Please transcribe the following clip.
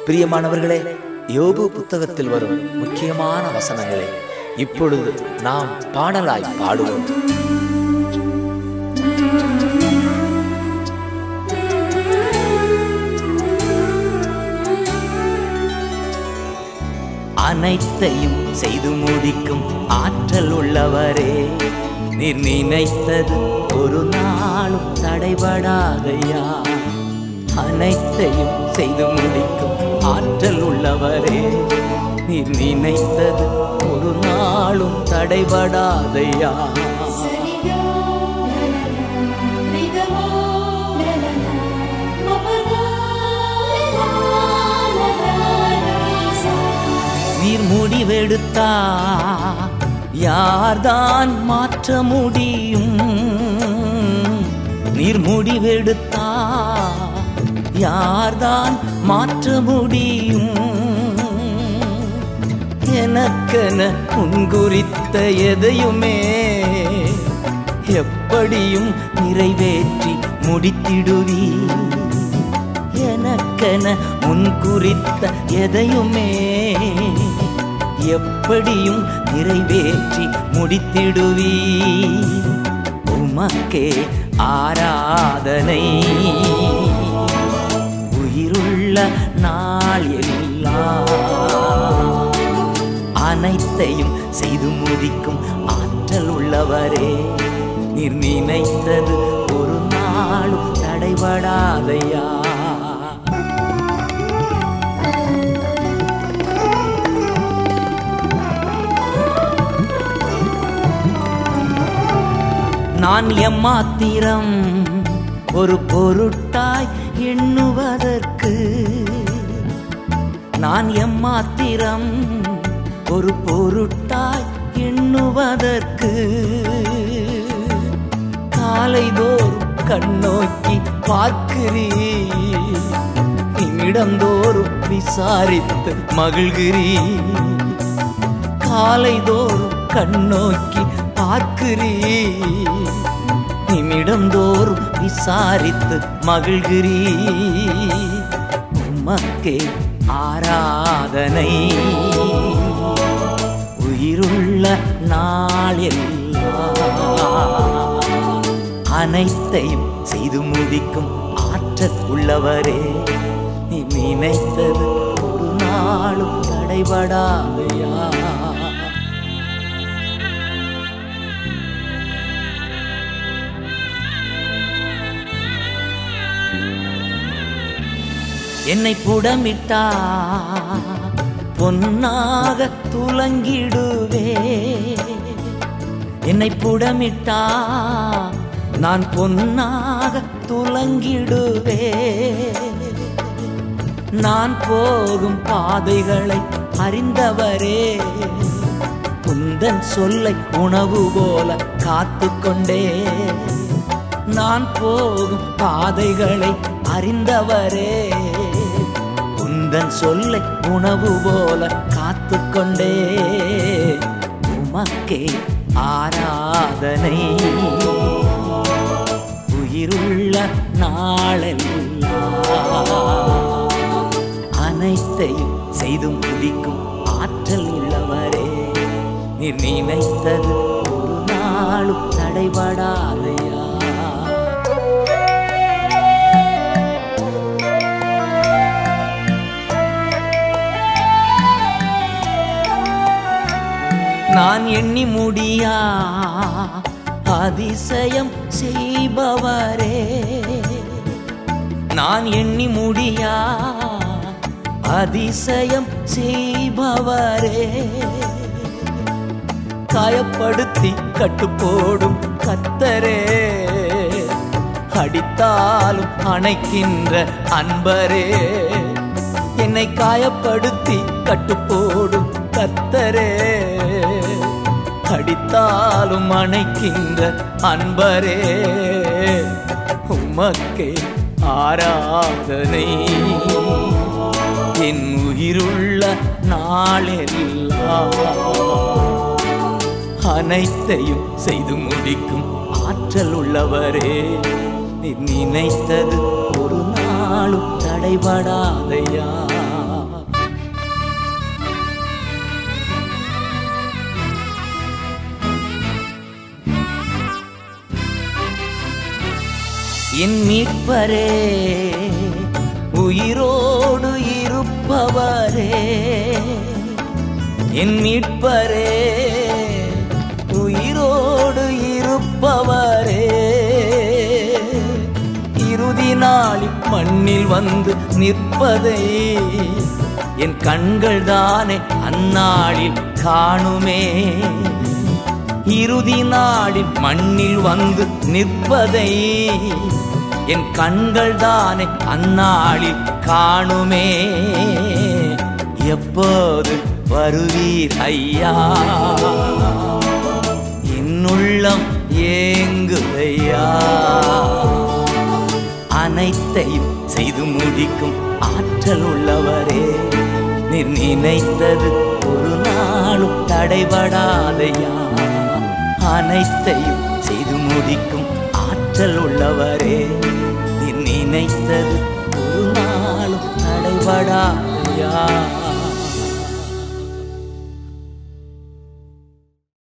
பிரியமானவர்களே யோபு புத்தகத்தில் வரும் முக்கியமான வசனங்களை இப்பொழுது நாம் பாடலாய் பாடுவோம் அனைத்தையும் செய்து முடிக்கும் ஆற்றல் உள்ளவரே நீர் நினைத்தது ஒரு நாளும் தடைபடாதையா அனைத்தையும் செய்து முடிக்கும் ஆற்றல் உள்ளவரே நீர் நினைத்தது ஒரு நாளும் தடைபடாதையா சரிகா நிகமா மபதா நீர் முடிவெடுத்தா யார்தான் மாற்ற முடியும் நீர் முடிவெடுத்தா யார்தான் மாற்ற முடியும் எனக்கென முன்குறித்த எதையுமே எப்படியும் நிறைவேற்றி முடித்திடுவீர் எனக்கென முன்குறித்த எதையுமே எப்படியும் நிறைவேற்றி முடித்திடுவீ உமக்கே ஆராதனை உயிருள்ள நாள் எல்லாம் அனைத்தையும் செய்து முடிக்கும் ஆற்றல் உள்ளவரே நீர் நினைத்தது ஒரு நாளும் தடைபடாதையா நான் எம்மாத்திரம் ஒரு பொருட்டாய் எண்ணுவதற்கு நான் எம்மாத்திரம் ஒரு பொருட்டாய் எண்ணுவதற்கு காலைதோறும் கண்ணோக்கி பார்க்கிறீ நிமிடந்தோறும் விசாரித்து மகிழ்கிறீ காலைதோறும் கண்ணோக்கி பார்க்கிறீ நிமிடந்தோறும் விசாரித்து மகிழ்கிறீ உமக்கே ஆராதனை உயிருள்ள நாளெல்லாம் அனைத்தையும் செய்து முடிக்கும் ஆற்றல் உள்ளவரே நீ நினைத்தது ஒரு நாளும் தடைபடாதையா என்னை புடமிட்டா பொன்னாக துலங்கிடுவே என்னை புடமிட்டா நான் பொன்னாக துலங்கிடுவே நான் போகும் பாதைகளை அறிந்தவரே குந்தன் சொல்லை உணவு போல காத்து கொண்டே நான் போகும் பாதைகளை அறிந்தவரே குந்தன் சொல்லை உணவு போல காத்து கொண்டே உமக்கே ஆராதனை உயிருள்ள நாளெல்லாம் அனைத்தையும் செய்து முடிக்கும் ஆற்றல் உள்ளவரே நீர் நினைத்தது ஒரு நாளும் தடைபடாதையா நான் எண்ணி முடியா அதிசயம் செய்பவரே நான் எண்ணி முடியா அதிசயம் செய்பவரே காயப்படுத்தி கட்டுப்போடும் கத்தரே அடித்தாலும் அணைக்கின்ற அன்பரே என்னை காயப்படுத்தி கட்டுப்போடும் கத்தரே அடித்தாலும் அணைக்கின்ற அன்பரே உமக்கே ஆராதனை என் உயிருள்ள நாளெல்லாம் அனைத்தையும் செய்து முடிக்கும் ஆற்றல் உள்ளவரே நீ நினைத்தது ஒரு நாளும் தடைபடாதையா என் மீட்பரே உயிரோடு இருப்பவரே என் மீட்பரே உயிரோடு இருப்பவரே இறுதி நாளில் மண்ணில் வந்து நிற்பதை என் கண்கள் தானே அந்நாளில் காணுமே இறுதி நாளில் மண்ணில் வந்து நிற்பதை என் கண்கள் தானே அந்நாளில் காணுமே எப்போது வருவீர் ஐயா என்னுள்ளம் ஏங்குதையா அனைத்தையும் செய்து முடிக்கும் ஆற்றல் உள்ளவரே நீர் நினைத்தது ஒரு நாளும் தடைபடாதையா அனைத்தையும் செய்து முடிக்கும் ஆற்றல் உள்ளவரே நீர் நினைத்தது ஒரு நாளும் தடைபடாதையா